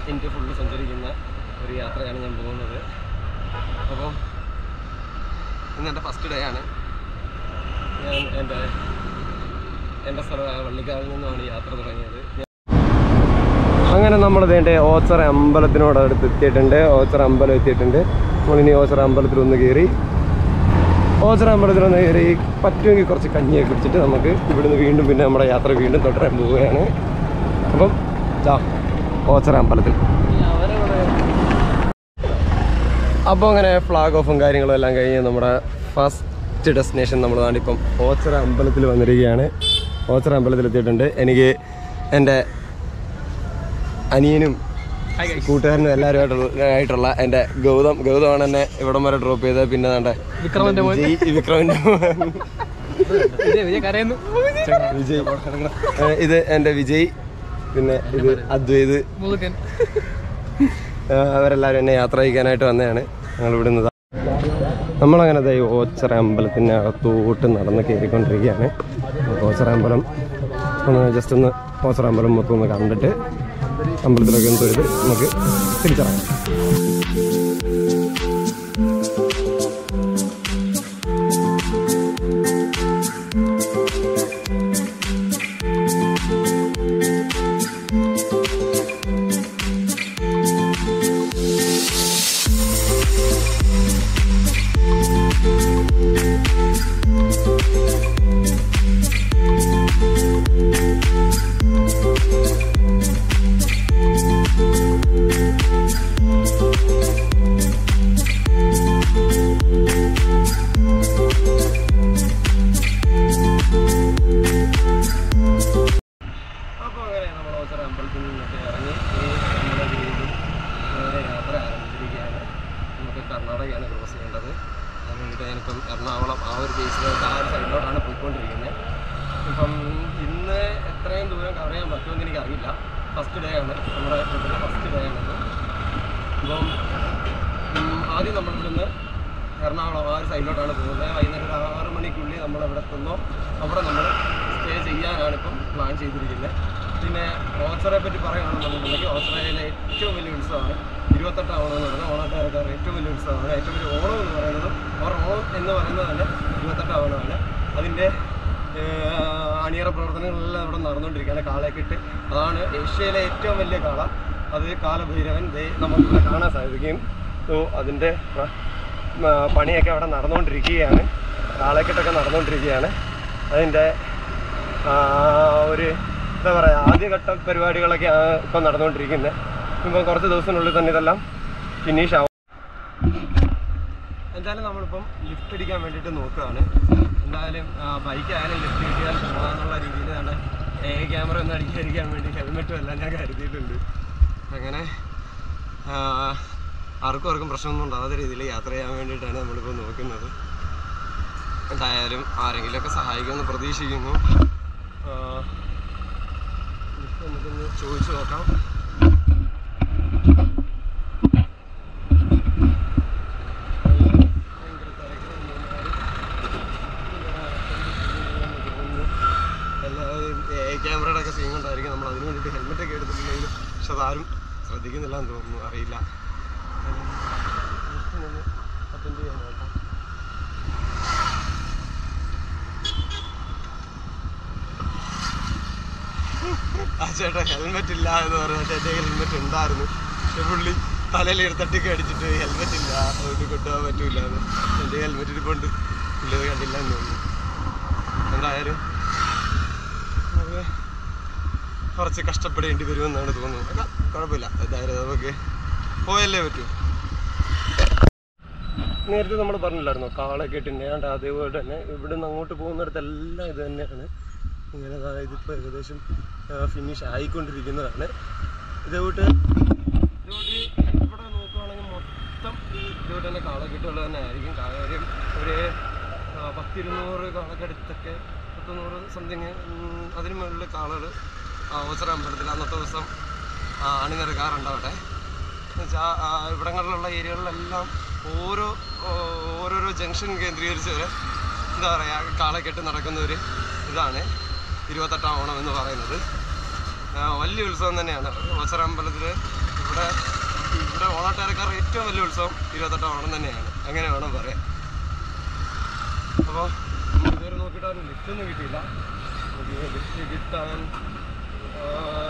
India full സഞ്ചരിക്കുന്ന ഒരു യാത്രയാണ് ഞാൻ പോകുന്നത് അപ്പം ഇന്ന് എൻ്റെ ഫസ്റ്റ് ഡേ ആണ് ഞാൻ എൻ്റെ എൻ്റെ സ്ഥലമായ വള്ളിക്കാവിൽ നിന്നുമാണ് ഈ യാത്ര തുടങ്ങിയത് അങ്ങനെ നമ്മൾ ഇതിൻ്റെ ഓച്ചറ അമ്പലത്തിനോട് അടുത്ത് എത്തിയിട്ടുണ്ട് ഓച്ചറ അമ്പലം എത്തിയിട്ടുണ്ട് നമ്മളിനി ഓച്ചറ അമ്പലത്തിൽ ഒന്ന് കയറി ഓച്ചറ അമ്പലത്തിൽ ഒന്ന് കയറി പറ്റുമെങ്കിൽ കുറച്ച് കഞ്ഞിയൊക്കെ കുടിച്ചിട്ട് നമുക്ക് ഇവിടുന്ന് വീണ്ടും പിന്നെ നമ്മുടെ യാത്ര വീണ്ടും തുടരാൻ പോവുകയാണ് അപ്പം ചാ ഓച്ചറ അമ്പലത്തിൽ അപ്പോൾ അങ്ങനെ ഫ്ലാഗ് ഓഫും കാര്യങ്ങളും എല്ലാം കഴിഞ്ഞ് നമ്മുടെ ഫസ്റ്റ് ഡെസ്റ്റിനേഷൻ നമ്മൾ ഇപ്പം ഓച്ചറ അമ്പലത്തിൽ വന്നിരിക്കുകയാണ് ഓച്ചറ അമ്പലത്തിൽ എത്തിയിട്ടുണ്ട് എനിക്ക് എൻ്റെ അനിയനും കൂട്ടുകാരനും എല്ലാവരുമായിട്ടുള്ള ആയിട്ടുള്ള എൻ്റെ ഗൗതം ഗൗതമാണ് എന്നെ ഇവിടം വരെ ഡ്രോപ്പ് ചെയ്തത് പിന്നെ വേണ്ട വിക്രമന്റെ മോൻ. വിക്രമൻ്റെ മോൻ. വിജയ് വിജയ് കരയുന്നു വിജയ് ഏ, ഇത് എൻ്റെ വിജയ് പിന്നെ ഇത് അദ്വൈത് മുതുക്കൻ ആ, അവരെല്ലാവരും എന്നെ യാത്ര അയക്കാനായിട്ട് വന്നതാണ് ഞങ്ങൾ ഇവിടുന്ന് ദാ- നമ്മളങ്ങനെ ദൈവ ഓച്ചറ അമ്പലത്തിൻ്റെ അകത്തോട്ട് നടന്ന് കയറിക്കൊണ്ടിരിക്കുകയാണ് നമുക്ക് ഓച്ചറ അമ്പലം ഒന്ന് ജസ്റ്റ് ഒന്ന് ഓച്ചറ അമ്പലം മൊത്തം ഒന്ന് കണ്ടിട്ട് അമ്പലത്തിലൊക്കെ ഒന്ന് തൊഴുത് നമുക്ക് തിരിച്ചിറങ്ങാം അപ്പോൾ അങ്ങനെ നമ്മൾ ഓച്ചറ അമ്പലത്തിൽ നിന്നൊക്കെ ഇറങ്ങി ഈ നമ്മുടെ വീണ്ടും നേരെ യാത്ര ആരംഭിച്ചിരിക്കുകയാണ് നമുക്ക് കർണാടകയാണ് ക്രോസ് ചെയ്യേണ്ടത് അതിന് വേണ്ടിയിട്ട് ഞാനിപ്പം എറണാകുളം ആ ഒരു ബേസിലോട്ട് ആ ഒരു സൈഡിലോട്ടാണ് പോയിക്കൊണ്ടിരിക്കുന്നത് ഇപ്പം ഇന്ന് എത്രയും ദൂരം കവർ ചെയ്യാൻ പറ്റുമെന്ന് എനിക്കറിയില്ല ഫസ്റ്റ് ഡേ ആണ് നമ്മുടെ ട്രിപ്പിൻ്റെ ഫസ്റ്റ് ഡേ ആണിത് ഇപ്പം ഉം, ആദ്യം നമ്മളിവിടുന്ന് എറണാകുളം ആ ഒരു സൈഡിലോട്ടാണ് പോകുന്നത് വൈകുന്നേരം ഒരു ആറ് മണിക്കുള്ളിൽ നമ്മൾ എവിടെ എത്തുന്നോ അവിടെ നമ്മൾ സ്റ്റേ ചെയ്യാനാണ് ഇപ്പം പ്ലാൻ ചെയ്തിരിക്കുന്നത് പിന്നെ ഓച്ചറയെ പറ്റി പറയുകയാണെന്നുണ്ടെങ്കിൽ ഓച്ചറയിലെ ഏറ്റവും വലിയ ഉത്സവമാണ് ഇരുപത്തെട്ടാം ഓണം എന്ന് പറയുന്നത് ഓണക്കാരക്കാരുടെ ഏറ്റവും വലിയ ഉത്സവമാണ് ഏറ്റവും വലിയ ഓണം എന്ന് പറയുന്നത് അവർ ഓണം എന്ന് പറയുന്നത് തന്നെ ഇരുപത്തെട്ടാം ഓണമാണ് അതിൻ്റെ ഏഹ്, അണിയറ പ്രവർത്തനങ്ങളെല്ലാം ഇവിടെ നടന്നുകൊണ്ടിരിക്കുകയാണ് കാളയൊക്കെ ഇട്ട് അതാണ് ഏഷ്യയിലെ ഏറ്റവും വലിയ കാള അത് കാലഭൈരവൻ ദേ നമുക്കിവിടെ കാണാൻ സാധിക്കും സോ അതിൻ്റെ പ്ര- ആ, പണിയൊക്കെ അവിടെ നടന്നുകൊണ്ടിരിക്കുകയാണ് കാളക്കെട്ടൊക്കെ നടന്നുകൊണ്ടിരിക്കുകയാണ് അതിൻ്റെ ആ, ഒരു എന്താ പറയുക ആദ്യഘട്ട പരിപാടികളൊക്കെ ഇപ്പം നടന്നുകൊണ്ടിരിക്കുന്നത് ഇപ്പം കുറച്ച് ദിവസത്തിനുള്ളിൽ തന്നെ ഇതെല്ലാം ഫിനിഷ് ആവും എന്തായാലും നമ്മളിപ്പം ലിഫ്റ്റ് അടിക്കാൻ വേണ്ടിയിട്ട് നോക്കുകയാണ് എന്തായാലും ബൈക്ക് ആയാലും ലിഫ്റ്റ് കിട്ടിയാൽ പോകാന്നുള്ള രീതിയിൽ തന്നെ എ ക്യാമറ ഒന്ന് അടിക്കാതിരിക്കാൻ വേണ്ടി ഹെൽമെറ്റും എല്ലാം ഞാൻ കരുതിയിട്ടുണ്ട് അങ്ങനെ ആ, ആർക്കും ആർക്കും പ്രശ്നമൊന്നും ഉണ്ടാകാത്ത രീതിയിൽ യാത്ര ചെയ്യാൻ വേണ്ടിയിട്ടാണ് നമ്മളിപ്പോൾ നോക്കുന്നത് എന്തായാലും ആരെങ്കിലുമൊക്കെ സഹായിക്കുമെന്ന് പ്രതീക്ഷിക്കുന്നു ആ, ലിഫ്റ്റ് നമുക്കൊന്ന് ചോദിച്ചു നോക്കാം ഭയങ്കര തിരക്കാണ് എല്ലാവരും ക്യാമറയുടെ ഒക്കെ സീൻ കൊണ്ടായിരിക്കും നമ്മൾ അതിന് വേണ്ടിയിട്ട് ഹെൽമെറ്റ് ഒക്കെ എടുത്തിട്ടുണ്ടെങ്കിലും പക്ഷെ അതാരും ശ്രദ്ധിക്കുന്നില്ല എന്ന് തോന്നുന്നു അറിയില്ല അറ്റൻഡ് ചെയ്യാൻ നോക്കാം ആ ചേട്ടാ ഹെൽമെറ്റ് ഇല്ല എന്ന് പറഞ്ഞിട്ട് എൻ്റെ ഹെൽമെറ്റ് ഉണ്ടായിരുന്നു പക്ഷെ പുള്ളി തലയിൽ എടുത്തട്ടിക്ക് അടിച്ചിട്ട് ഹെൽമെറ്റ് ഇല്ല അതുകൊണ്ട് കൊണ്ടുപോകാൻ പറ്റൂല എന്ന് എൻ്റെ ഹെൽമെറ്റ് ഇരിപ്പുണ്ട് പുള്ളി അത് കണ്ടില്ല എന്ന് തോന്നുന്നു എന്തായാലും അത് കുറച്ച് കഷ്ടപ്പെടേണ്ടി വരുമെന്നാണ് തോന്നുന്നത് അല്ല, കുഴപ്പമില്ല എന്തായാലും നമുക്ക് പോയല്ലേ പറ്റൂ നേരത്തെ നമ്മൾ പറഞ്ഞില്ലായിരുന്നോ കാളൊക്കെ ഇട്ടുണ്ട് അതേപോലെ തന്നെ ഇവിടുന്ന് അങ്ങോട്ട് പോകുന്നിടത്തെല്ലാം ഇത് തന്നെയാണ് ഇങ്ങനെ ദാ ഇതിപ്പോൾ ഏകദേശം ഫിനിഷ് ആയിക്കൊണ്ടിരിക്കുന്നതാണ് ഇതേപോട്ട് ഇതേപോട്ട് ഇവിടെ നോക്കുവാണെങ്കിൽ മൊത്തം ഇതേപോട്ട് തന്നെ കാളക്കെട്ടുകൾ തന്നെ ആയിരിക്കും കാര്യം ഒരു ആ, പത്തിരുന്നൂറ് കാളക്കടുത്തൊക്കെ പത്തുനൂറ് സംതിങ് അതിന് മുകളിൽ കാളകൾ ഓച്ചറ അമ്പലത്തിൽ അന്നത്തെ ദിവസം ആ, അണിനിരക്കാറുണ്ട് അവിടെ എന്നുവെച്ചാൽ ഇവിടങ്ങളിലുള്ള ഏരിയകളിലെല്ലാം ഓരോ ഓ- ഓരോരോ ജംഗ്ഷൻ കേന്ദ്രീകരിച്ച് വരെ എന്താ പറയുക കാളക്കെട്ട് നടക്കുന്ന ഒരു ഇതാണ് ഇരുപത്തെട്ടാം ഓണം എന്ന് പറയുന്നത് ആ, വലിയ ഉത്സവം തന്നെയാണ് ഓച്ചറ അമ്പലത്തിൽ ഇവിടെ ഇവിടെ ഇവിടെ ഓണാട്ടുകാരക്കാരുടെ ഏറ്റവും വലിയ ഉത്സവം ഇരുപത്തെട്ടാം ഓണം തന്നെയാണ് അങ്ങനെ വേണം പറയാൻ അപ്പോൾ ഇതുവരെ നോക്കിയിട്ട് അവന് ലിഫ്റ്റ് ഒന്നും കിട്ടിയില്ല ലിഫ്റ്റ് കിട്ടാൻ ആ,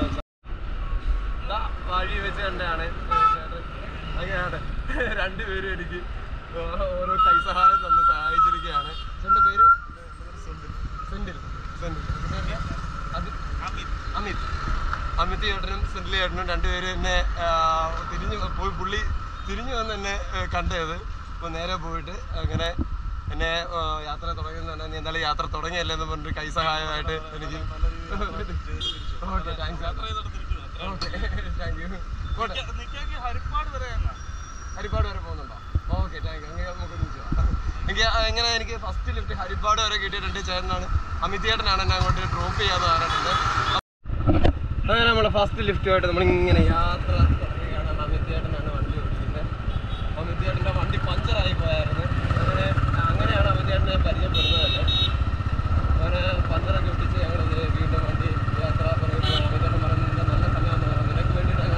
ദാ വഴി വെച്ച് കണ്ടാണ് അങ്ങനെയാണ് രണ്ടുപേരും എനിക്ക് ഓരോ കൈസഹായം തന്ന് സഹായിച്ചിരിക്കുകയാണ് ചേട്ടൻ്റെ പേര് സെന്തിൽ സെന്തിൽ അത് അമിത് അമിത് ചേട്ടനും സെന്തിൽ ചേട്ടനും രണ്ടുപേരും എന്നെ ആ, തിരിഞ്ഞു പോയി പുള്ളി തിരിഞ്ഞു വന്ന് എന്നെ ഏ, കണ്ടത് അപ്പോൾ നേരെ പോയിട്ട് അങ്ങനെ എന്നെ ആ, യാത്ര തുടങ്ങുന്ന നീ എന്തായാലും യാത്ര തുടങ്ങിയല്ലേ എന്ന് പറഞ്ഞിട്ട് കൈസഹായമായിട്ട് എനിക്ക് okay thanks okay thank you പോട്ടെ ഹരിപ്പാട് വരെ പോകുന്നുണ്ടോ ഓക്കെ താങ്ക് യു അങ്ങനെ നമുക്ക് ഒരുമിച്ച് പോവാം. എനിക്ക് ആ എങ്ങനെ എനിക്ക് ഫസ്റ്റ് ലിഫ്റ്റ് ഹരിപ്പാട് വരെ കിട്ടിയിട്ടുണ്ട് ചേട്ടനാണ് അമിത് ചേട്ടനാണ് എന്നെ അങ്ങോട്ട് ഡ്രോപ്പ് ചെയ്യാന്ന് പറഞ്ഞിട്ടുണ്ട് അങ്ങനെ നമ്മുടെ ഫസ്റ്റ് ലിഫ്റ്റുമായിട്ട് നമ്മളിങ്ങനെ യാത്ര തുടങ്ങുകയാണ് അമിത് ചേട്ടനാണ് വണ്ടി ഓടിക്കുന്നത് അമിത് ചേട്ടൻ്റെ വണ്ടി പഞ്ചറായി പോയായിരുന്നു അങ്ങനെ അങ്ങനെയാണ് അമിത് ചേട്ടനെ പരിചയപ്പെടുന്നത് തന്നെ അങ്ങനെ പഞ്ചറൊക്കെ ഒട്ടിച്ച് ഞങ്ങൾ വീണ്ടും വണ്ടി യാത്ര പറയുമ്പോൾ അമിത് ചേട്ടൻ പറയുന്നത് നല്ല സമയമാണെന്ന് പറഞ്ഞു നിനക്ക് വേണ്ടിയിട്ടാണ്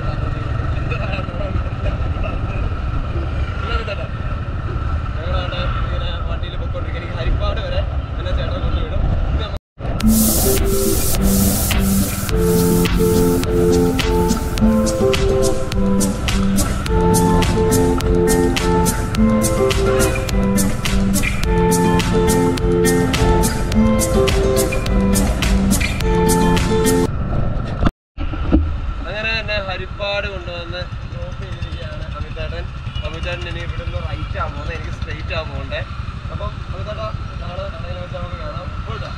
പഞ്ചറാണെന്ന് ഞങ്ങളവിടെ ഇങ്ങനെ വണ്ടിയിൽ പൊയ്ക്കൊണ്ടിരിക്കുക എനിക്ക് ഹരിപ്പാട് വരെ എന്നെ ചേട്ടൻ കൊണ്ടുവിടും ഇത് നമ്മ- അങ്ങനെ തന്നെ ഹരിപ്പാട് കൊണ്ടുവന്ന് ഡ്രോപ്പ് ചെയ്തിരിക്കുകയാണ് അമിതേട്ടൻ അമിതേട്ടൻ ഇനി ഇവിടെ നിന്ന് റൈറ്റ് ആ പോകുന്നത് എനിക്ക് സ്ട്രെയിറ്റ് ആ പോകണ്ടേ അപ്പം അമിതേട്ടാ നാളെ കടയിൽ വെച്ച് നമുക്ക് കാണാം പോയിട്ടാ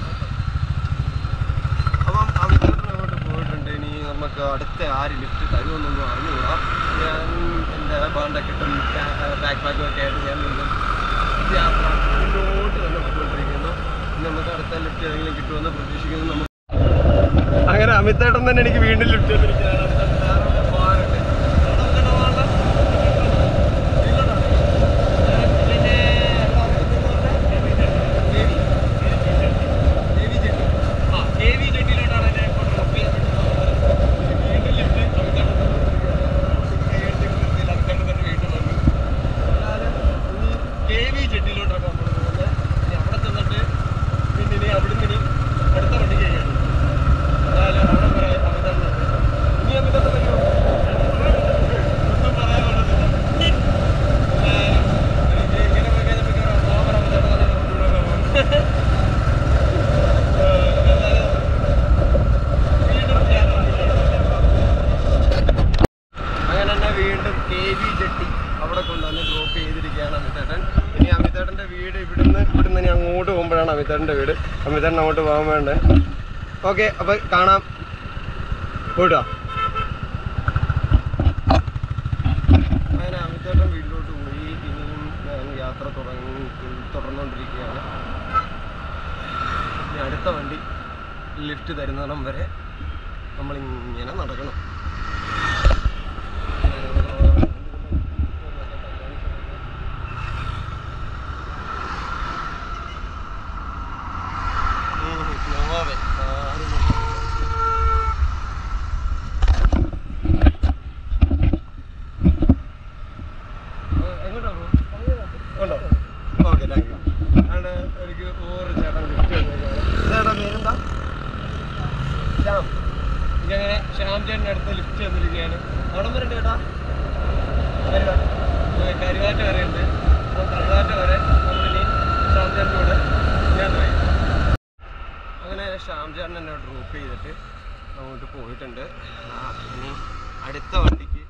അപ്പം അമിതേട്ടൻ അങ്ങോട്ട് പോയിട്ടുണ്ട് ഇനി നമുക്ക് അടുത്ത ആര് ലിഫ്റ്റ് തരുമെന്നൊന്നും അറിഞ്ഞുകൂടാ ഞാൻ എൻ്റെ ബാണ്ടൊക്കെ ഇട്ടും ബാക്ക് പാക്കും ഒക്കെ ആയിട്ട് ഞാൻ വീണ്ടും യാത്ര മുന്നോട്ട് തന്നെ പോയിക്കൊണ്ടിരിക്കുന്നു ഇനി നമുക്ക് അടുത്ത ലിഫ്റ്റ് ഏതെങ്കിലും കിട്ടുമെന്ന് പ്രതീക്ഷിക്കുന്നു നമുക്ക് അങ്ങനെ അമിതേട്ടൻ തന്നെ എനിക്ക് വീണ്ടും ലിഫ്റ്റ് ചെയ്തിരിക്കുകയാണ് അടുത്ത വേറെ എവിടെ പോകാനുണ്ട് ചേട്ടാ, ചേട്ടാ, പോകണ്ട? ഇല്ലടാ. ഞാൻ പിന്നെ എവിടെ വന്നിരിക്കുന്നത് പറഞ്ഞേ? ദേവി. ദേവി ജെട്ടി. ആ, ദേവി ജെട്ടിയിലോട്ടാണ് എന്നെ ഇപ്പോൾ drop ചെയ്യാൻ വേണ്ടി പോകുന്നത്. വീണ്ടും ലിഫ്റ്റ് അമിതേട്ടൻ തന്നെ കൊടുത്തിരിക്കുകയാണ്. കൈ എടുത്ത് കൊടുത്തില്ല, അമിതേട്ടൻ തന്നെ വീണ്ടും വന്നു. എന്നാലും ഇനി ദേവി ജെട്ടിയിലോട്ടാണ് നമ്മൾ പോകുന്നത് ഇനി അവിടെ ചെന്നിട്ട് പിന്നെ ഇനി അവിടുന്ന് ഇനി അടുത്ത വണ്ടിക്ക് കഴിയാണ് എന്തായാലും അവിടെ വരെ അമിതണ്ണ ഇനി അമിതണ്ണ വരുമോ ഒന്നും പറയാൻ പറ്റത്തില്ല എന്തായാലും എനിക്ക് ഇങ്ങനെ പോയി കഴിഞ്ഞപ്പോൾ ഇങ്ങനെ ഓവർ അമിതണ്ണ തന്നെ കൊണ്ടുവിടാൻ പോകും എന്തായാലും വീണ്ടും യാത്ര അങ്ങനെ തന്നെ വീണ്ടും കെ വി ജെട്ടി അവിടെ കൊണ്ടുവന്ന് ഡ്രോപ്പ് ചെയ്തിരിക്കുകയാണ് അമിതേട്ടൻ ഇനി അമിതേട്ടൻ്റെ വീട് ഇവിടുന്ന് ഇവിടുന്ന് ഇനി അങ്ങോട്ട് പോകുമ്പോഴാണ് അമിതേട്ടൻ്റെ വീട് അമിതേട്ടൻ അങ്ങോട്ട് പോകാൻ വേണ്ടേ ഓക്കെ അപ്പോൾ കാണാം പോയിട്ടോ അങ്ങനെ അമിതേട്ടൻ വീട്ടിലോട്ട് പോയി ഇനിയും ഞാൻ യാത്ര തുടങ്ങി തുടർന്നുകൊണ്ടിരിക്കുകയാണ് ഇനി അടുത്ത വണ്ടി ലിഫ്റ്റ് തരുന്നിടം വരെ നമ്മളിങ്ങനെ നടക്കണം ഉം, നോവാവേ. ആരും നോക്കില്ല. ആ, എങ്ങോട്ടാ bro? ഉണ്ടോ? Okay, thank you. ആണ് എനിക്ക് വേറൊരു ചേട്ടൻ ലിഫ്റ്റ് ചേട്ടാ പേരെന്താ ശ്യാം എനിക്കങ്ങനെ ശ്യാം ചേട്ടൻ്റെ അടുത്ത് ലിഫ്റ്റ് തന്നിരിക്കുകയാണ് അവിടെ വരെ ചേട്ടാ കരുവാ കരുവാറ്റ വരെ ഉണ്ട് അപ്പോൾ കരുവാറ്റ വരെ നമ്മളിനി ശ്യാം ചേട്ടൻ്റെ കൂടെ ഞാൻ പോയി അങ്ങനെ ശ്യാം ചേട്ടൻ എന്നെ ഡ്രോപ്പ് ചെയ്തിട്ട് അങ്ങോട്ട് പോയിട്ടുണ്ട് ആ, ഇനി അടുത്ത വണ്ടിക്ക്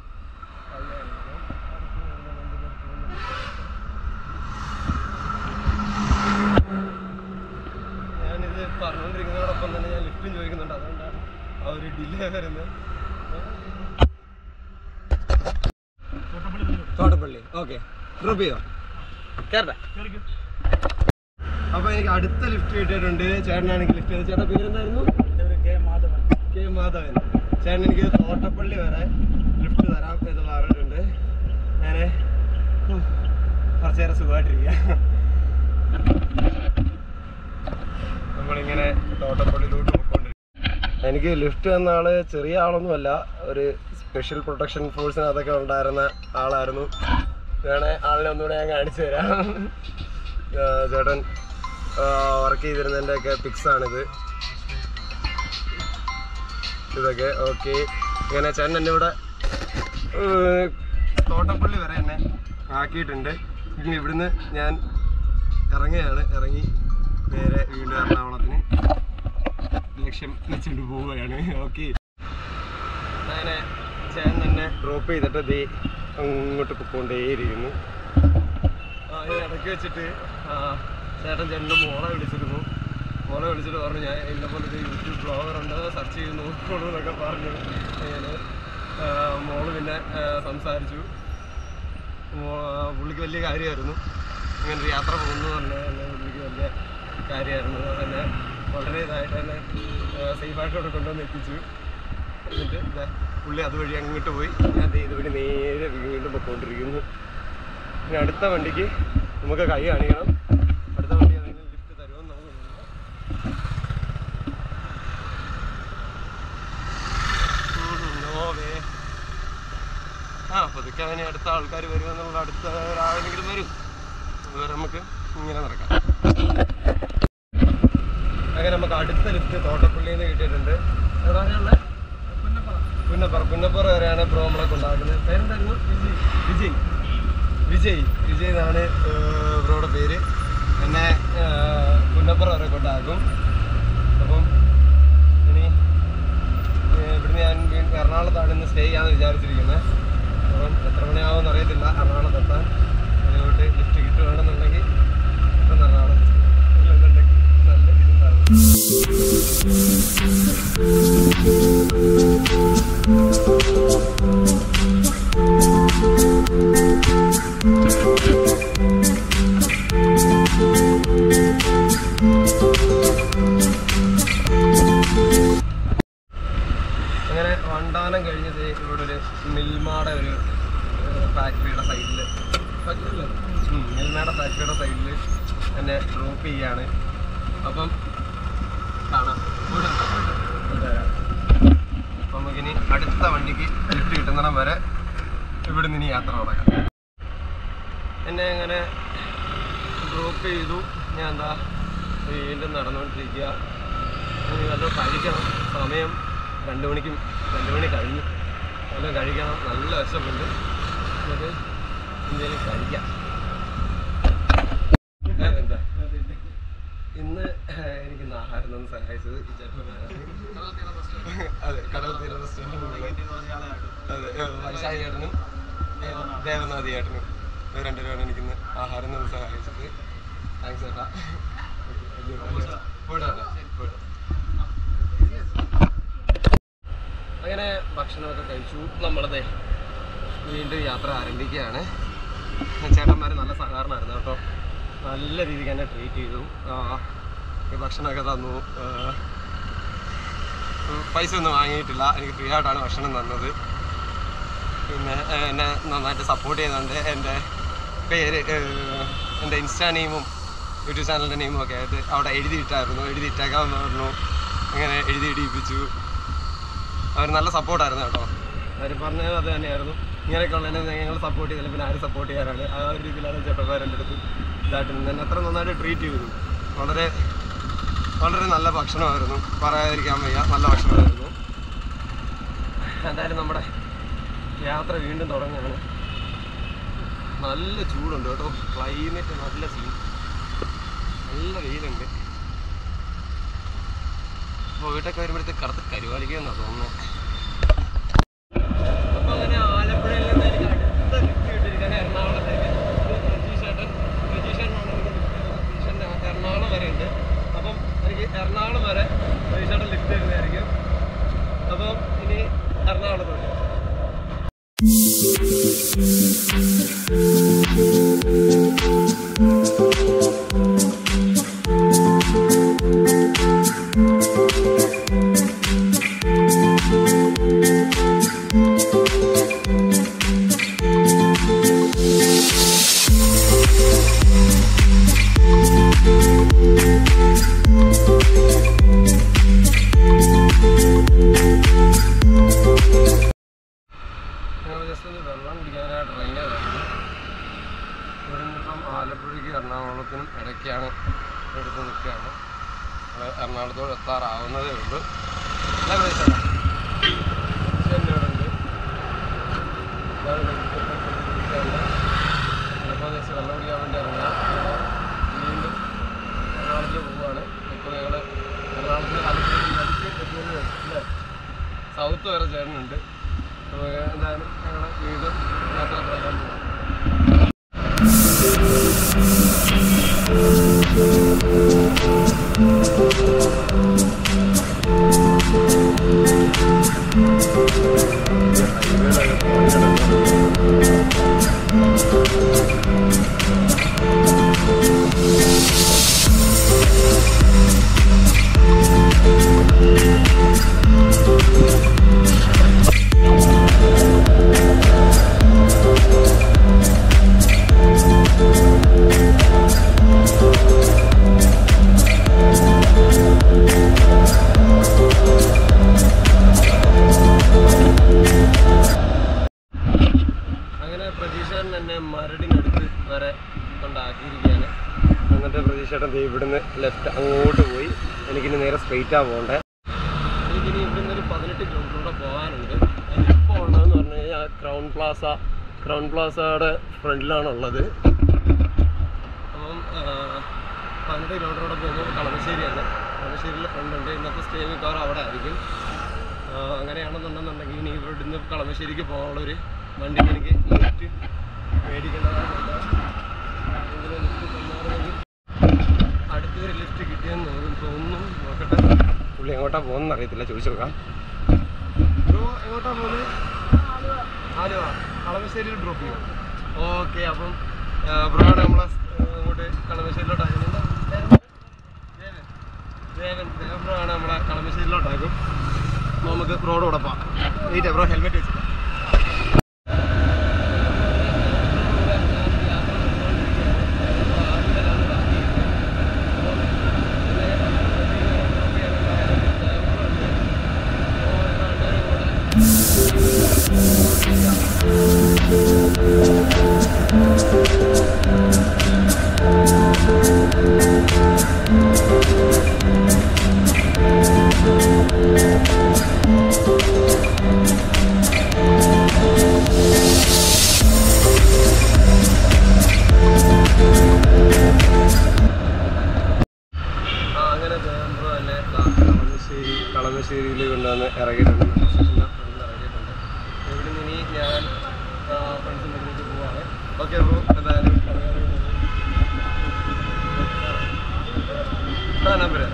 ഞാനിത് പറഞ്ഞുകൊണ്ടിരിക്കുന്നതോടൊപ്പം തന്നെ ഞാൻ ലിഫ്റ്റും ചോദിക്കുന്നുണ്ട് അതുകൊണ്ടാണ് ആ ഒരു ഡിലേ വരുന്നത് തോട്ടപ്പള്ളി ഓക്കെ ഡ്രോപ്പ് ചെയ്യോ കേരള അപ്പൊ എനിക്ക് അടുത്ത ലിഫ്റ്റ് കിട്ടിയിട്ടുണ്ട് ചേട്ടനാണ് എനിക്ക് ലിഫ്റ്റ് ചെയ്തത് ചേട്ടൻ പേരെന്തായിരുന്നു കെ മാധവൻ ചേട്ടൻ എനിക്ക് തോട്ടപ്പള്ളി വരെ ലിഫ്റ്റ് തരാം എന്ന് പറഞ്ഞിട്ടുണ്ട് ഞാൻ കുറച്ച് നേരം സുഖമായിട്ടിരിക്കുക നമ്മളിങ്ങനെ തോട്ടപ്പള്ളിയിലോട്ട് പോയിക്കൊണ്ടിരിക്കും എനിക്ക് ലിഫ്റ്റ് എന്ന ആള് ചെറിയ ആളൊന്നുമല്ല ഒരു സ്പെഷ്യൽ പ്രൊട്ടക്ഷൻ ഫോഴ്സിനകത്തൊക്കെ ഉണ്ടായിരുന്ന ആളായിരുന്നു വേണേ ആളിനെ ഒന്നുകൂടെ ഞാൻ കാണിച്ചു തരാം ആ, ചേട്ടൻ വർക്ക് ചെയ്തിരുന്നതിൻ്റെയൊക്കെ പിക്സാണിത് ഇതൊക്കെ ഓക്കെ ഇങ്ങനെ ചേട്ടൻ എൻ്റെ ഇവിടെ ഏർ, തോട്ടപ്പള്ളി വരെ എന്നെ ആക്കിയിട്ടുണ്ട് ഇനി ഇവിടുന്ന് ഞാൻ ഇറങ്ങുകയാണ് ഇറങ്ങി നേരെ വീണ്ടും എറണാകുളത്തിന് ലക്ഷ്യം വെച്ചിട്ട് പോവുകയാണ് ഓക്കെ അങ്ങനെ ചേട്ടൻ എന്നെ ഡ്രോപ്പ് ചെയ്തിട്ട് ദേ അങ്ങോട്ട് പൊക്കോണ്ടേയിരിക്കുന്നു ആ, ഈ ഇടയ്ക്ക് വെച്ചിട്ട് ആ, ചേട്ടൻ ചേട്ടൻ്റെ മോളെ വിളിച്ചിരുന്നു മോളെ വിളിച്ചിട്ട് പറഞ്ഞു ഞാൻ എന്നെ പോലെ ഒരു യൂട്യൂബ് ബ്ലോഗർ ഉണ്ട് സെർച്ച് ചെയ്ത് നോക്കണു എന്നൊക്കെ പറഞ്ഞു ഞാൻ മോള് പിന്നെ ആ, സംസാരിച്ചു മോ- ആ, പുള്ളിക്ക് വലിയ കാര്യമായിരുന്നു ഇങ്ങനെ ഒരു യാത്ര പോകുന്നു പറഞ്ഞാൽ എന്നെ പുള്ളിക്ക് വലിയ കാര്യമായിരുന്നു എന്നെ വളരെ ഇതായിട്ട് എന്നെ സേഫായിട്ട് അവിടെ കൊണ്ടുവന്ന് എത്തിച്ചു എന്നിട്ട് ദേ പുള്ളി അതുവഴി അങ്ങോട്ട് പോയി ഞാൻ ദേ ഇതുവഴി നേരെ വീണ്ടും പൊയ്ക്കൊണ്ടിരിക്കുന്നു ഇനി അടുത്ത വണ്ടിക്ക് നമുക്ക് കൈ കാണിക്കണം അടുത്ത വണ്ടി അതിന് ലിഫ്റ്റ് തരുമെന്ന് നമുക്ക് നോക്കാം. ഉം, no way. ആ പതുക്കെ അവന് അടുത്ത ആൾക്കാർ വരുമെന്നുള്ള അടുത്ത ഒരാളെങ്കിലും വരും അതുവരെ നമുക്ക് ഇങ്ങനെ നടക്കാം അങ്ങനെ നമുക്ക് അടുത്ത ലിഫ്റ്റ് തോട്ടപ്പള്ളിയിൽ നിന്ന് കിട്ടിയിട്ടുണ്ട് എവിടെയാണുള്ളത് പുന്നപ്പുറ പുന്നപ്പുറ വരെയാണ് ബ്രോ നമ്മളെ കൊണ്ടാക്കുന്നത് പേരെന്തായിരുന്നു വിജയ് വിജയ് വിജയ് വിജയ് എന്നാണ് ഏർ, ബ്രോയുടെ പേര് എന്നെ ഏർ, പുന്നപ്പുറ വരെ കൊണ്ടാക്കും അപ്പം ഇനി ഏർ, ഇവിടുന്ന് ഞാൻ വീണ്ടും എറണാകുളത്താണ് ഇന്ന് സ്റ്റേ ചെയ്യാമെന്ന് വിചാരിച്ചിരിക്കുന്നത് അപ്പം എത്ര മണിയാവുമെന്ന് അറിയത്തില്ല എറണാകുളത്ത് എത്താൻ അതുകൊണ്ട് ലിഫ്റ്റ് കിട്ടുകയാണെന്നുണ്ടെങ്കിൽ പെട്ടെന്ന് എറണാകുളം ഇല്ലെന്നുണ്ടെങ്കിൽ നല്ല ഇതുണ്ടാവും അങ്ങനെ വണ്ടാനം കഴിഞ്ഞത് ഇവിടെ ഒരു മിൽമാടെ ഒരു ഫാക്ടറിയുടെ സൈഡിൽ മിൽമയുടെ ഫാക്ടറിയുടെ സൈഡിൽ എന്നെ ഡ്രോപ്പ് ചെയ്യാണ് അപ്പം കാണാം ഇവിടെ ഉണ്ട്. ഇവിടെ വരാം. അപ്പം നമുക്കിനി അടുത്ത വണ്ടിക്ക് ലിഫ്റ്റ് കിട്ടുന്നിടം വരെ ഇവിടുന്ന് ഇനി യാത്ര തുടങ്ങാം എന്നെ അങ്ങനെ ഡ്രോപ്പ് ചെയ്തു ഞാൻ എന്താ വീണ്ടും നടന്നുകൊണ്ടിരിക്കുക ഇനി വല്ലതും കഴിക്കണം സമയം രണ്ട് മണിക്കും രണ്ട് മണി കഴിഞ്ഞു വല്ലതും കഴിക്കണം നല്ല വിശപ്പുണ്ട് എന്നിട്ട് എന്തെങ്കിലും കഴിക്കാം ഏ, എന്താ? ഇന്ന് എനിക്ക് ഇന്ന് ആഹാരം തന്ന് സഹായിച്ചത് ഈ ചേട്ടനാണ് അതെ കടൽ തീര റെസ്റ്റോറൻറ്റ് അതെ ഏ, വൈശാഖി ചേട്ടനും ഏ, ദേവനാഥി ചേട്ടനും ഇവർ രണ്ടുപേരാണ് എനിക്കിന്ന് ആഹാരം തന്ന് സഹായിച്ചത് താങ്ക്സ് ചേട്ടാ പോയിട്ടാ പോയിട്ടാ അങ്ങനെ ഭക്ഷണമൊക്കെ കഴിച്ചു നമ്മളത് വീണ്ടും യാത്ര ആരംഭിക്കുകയാണ് ചേട്ടന്മാർ നല്ല സഹകരണമായിരുന്നു കേട്ടോ നല്ല രീതിക്ക് എന്നെ ട്രീറ്റ് ചെയ്തു ആ, ഈ ഭക്ഷണമൊക്കെ തന്നു ആ, ഉം, പൈസ ഒന്നും വാങ്ങിയിട്ടില്ല എനിക്ക് ഫ്രീ ആയിട്ടാണ് ഭക്ഷണം തന്നത് പിന്നെ ആ, എന്നെ നന്നായിട്ട് സപ്പോർട്ട് ചെയ്യുന്നുണ്ട് എൻ്റെ പേര് ആ, എൻ്റെ ഇൻസ്റ്റാ നെയിമും യൂട്യൂബ് ചാനലിൻ്റെ നെയിമും ഒക്കെ ആയിട്ട് അവിടെ എഴുതിയിട്ടായിരുന്നു എഴുതിയിട്ടേക്കാമെന്ന് പറഞ്ഞു അങ്ങനെ എഴുതി ഇടിയിപ്പിച്ചു അവർ നല്ല സപ്പോർട്ടായിരുന്നു കേട്ടോ അവർ പറഞ്ഞത് അത് തന്നെയായിരുന്നു ഇങ്ങനെയൊക്കെ ഉള്ളതിനെ ഞങ്ങൾ സപ്പോർട്ട് ചെയ്തില്ല പിന്നെ ആര് സപ്പോർട്ട് ചെയ്യാനാണ് ആ ഒരു രീതിയിലാണ് ചേട്ടന്മാരെൻ്റെ അടുത്ത് ഇതായിട്ട് നിന്ന് എന്നെ അത്ര നന്നായിട്ട് ട്രീറ്റ് ചെയ്തു വളരെ വളരെ നല്ല ഭക്ഷണമായിരുന്നു പറയാതിരിക്കാൻ വയ്യ നല്ല ഭക്ഷണമായിരുന്നു എന്തായാലും നമ്മുടെ യാത്ര വീണ്ടും തുടങ്ങുകയാണ് നല്ല ചൂടുണ്ട് കേട്ടോ ക്ലൈമറ്റ് നല്ല സീൻ നല്ല വെയിലുണ്ട് അപ്പോൾ വീട്ടൊക്കെ വരുമ്പോഴത്തേക്ക് കറുത്ത് കരുവാലിക്കുമെന്നാണ് തോന്നുന്നത് അപ്പോൾ അങ്ങനെ ആലപ്പുഴയിൽ നിന്ന് എനിക്ക് അടുത്ത ലിഫ്റ്റ് കിട്ടിയിരിക്കുകയാണ് എറണാകുളത്തേക്ക് ഇത് രജീഷേട്ടൻ രജീഷേട്ടനാണ് എനിക്ക് ലിഫ്റ്റ് തരുന്നത്. രജീഷേട്ടൻ എറണാകുളം വരെ ഉണ്ട് അപ്പം എനിക്ക് എറണാകുളം വരെ രജീഷേട്ടൻ ലിഫ്റ്റ് തരുന്നതായിരിക്കും അപ്പം ഇനി എറണാകുളത്തോട്ട് Thank ആലപ്പുഴയ്ക്കും എറണാകുളത്തിനും ഇടയ്ക്കാണ് എടുത്ത് നിൽക്കുകയാണ് നമ്മൾ എറണാകുളത്തോട് എത്താറാവുന്നതേ ഉള്ളൂ എല്ലാ പ്രദേശമാണ് ഉണ്ട് ചിലപ്പോൾ ജസ്റ്റ് വെള്ളം കുടിക്കാൻ വേണ്ടി ഇറങ്ങാം വീണ്ടും എറണാകുളത്തിൽ പോവുകയാണ് ഇപ്പോൾ ഞങ്ങൾ എറണാകുളത്തിന് ആലപ്പുഴ സൗത്ത് വരെ ചേട്ടനുണ്ട് അപ്പോൾ എന്തായാലും ഞങ്ങൾ വീണ്ടും യാത്ര തുടരാൻ പോവാം അങ്ങനെ പ്രതീക്ഷേട്ടൻ എന്നെ മരടിനടുത്ത് വരെ കൊണ്ടാക്കിയിരിക്കുകയാണ് എന്നിട്ട് പ്രതീക്ഷേട്ടൻ ദേ ഇവിടുന്ന് ലെഫ്റ്റ് അങ്ങോട്ട് പോയി എനിക്കിനി നേരെ സ്ട്രെയിറ്റാണ് പോകണ്ടേ എനിക്കിനി ഇവിടുന്ന് ഒരു പതിനെട്ട് കിലോമീറ്ററൂടെ പോകാനുണ്ട് ഇപ്പോൾ ഉള്ളതെന്ന് പറഞ്ഞു കഴിഞ്ഞാൽ ക്രൗൺ പ്ലാസ ക്രൗൺ പ്ലാസയുടെ ഫ്രണ്ടിലാണുള്ളത് അപ്പം ആ, പതിനെട്ട് കിലോമീറ്ററൂടെ പോകുമ്പോൾ കളമശ്ശേരിയാണ് കളമശ്ശേരിയിലെ ഫ്രണ്ട് ഉണ്ട് ഇന്നത്തെ സ്റ്റേ മിക്കവാറും അവിടെ ആയിരിക്കും ആ, അങ്ങനെയാണെന്നുണ്ടെന്നുണ്ടെങ്കിൽ ഇനി ഇവിടുന്ന് കളമശ്ശേരിക്ക് പോകാനുള്ളൊരു വണ്ടിക്ക് എനിക്ക് ലിഫ്റ്റ് മേടിക്കേണ്ടതായിട്ടുണ്ട് എങ്കിലും ലിഫ്റ്റ് തന്നായിരുന്നെങ്കിൽ അടുത്തൊരു ലിഫ്റ്റ് കിട്ടിയെന്ന് തോന്നുന്നു തോന്നുന്നു നോക്കട്ടെ പുള്ളി എങ്ങോട്ടാ പോകുന്നത് അറിയത്തില്ല ചോദിച്ചു നോക്കാം ബ്രോ എങ്ങോട്ടാ പോകുന്നത് ആലുവ കളമശ്ശേരിയിൽ ഡ്രോപ്പ് ചെയ്യും ഓക്കെ അപ്പം ബ്രോ ആണ് നമ്മളെ ആ, അങ്ങോട്ട് കളമശ്ശേരിയിലോട്ടാക്കുന്നത് ദേവൻ ദേവൻ ദേവൻ ബ്രോ ആണ് നമ്മളെ കളമശ്ശേരിയിലോട്ടാക്കും അപ്പോൾ നമുക്ക് റോഡ് ഉടപ്പാം വെയിറ്റ് ബ്രോ ഹെൽമെറ്റ് വെച്ചിട്ട് ആ അങ്ങനെ ബ്രോ തന്നെ ദാ കളമശ്ശേരി കളമശ്ശേരിയിൽ കൊണ്ടുവന്ന് ഇറങ്ങിയിട്ടുണ്ട് മെട്രോ സ്റ്റേഷൻ്റെ ഫ്രണ്ടിൽ ഇറങ്ങിയിട്ടുണ്ട് ഇവിടെ നിന്ന് ഇനി ഞാൻ ഫ്രണ്ട്സിൻ്റെ അടുത്തേക്ക് പോവാണ് ഓക്കെ ബ്രോ എന്തായാലും ആ നമ്പർ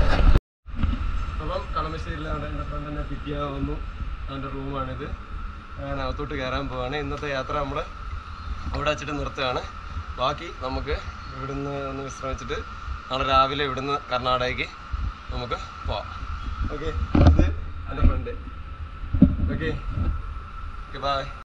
അപ്പം കളമശ്ശേരിയിൽ അവിടെ എൻ്റെ ഫ്രണ്ട് എന്നെ പിക്ക് ചെയ്യാൻ വന്നു അവൻ്റെ റൂമാണിത് ഞാൻ അകത്തോട്ട് കയറാൻ പോവാണ് ഇന്നത്തെ യാത്ര നമ്മൾ അവിടെ വെച്ചിട്ട് നിർത്തുകയാണ് ബാക്കി നമുക്ക് ഇവിടുന്ന് ഒന്ന് വിശ്രമിച്ചിട്ട് നാളെ രാവിലെ ഇവിടുന്ന് കർണാടകയ്ക്ക് നമുക്ക് പോവാം ഓക്കെ ഇത് എൻ്റെ ഫ്രണ്ട് ഓക്കെ ഓക്കെ ബായ്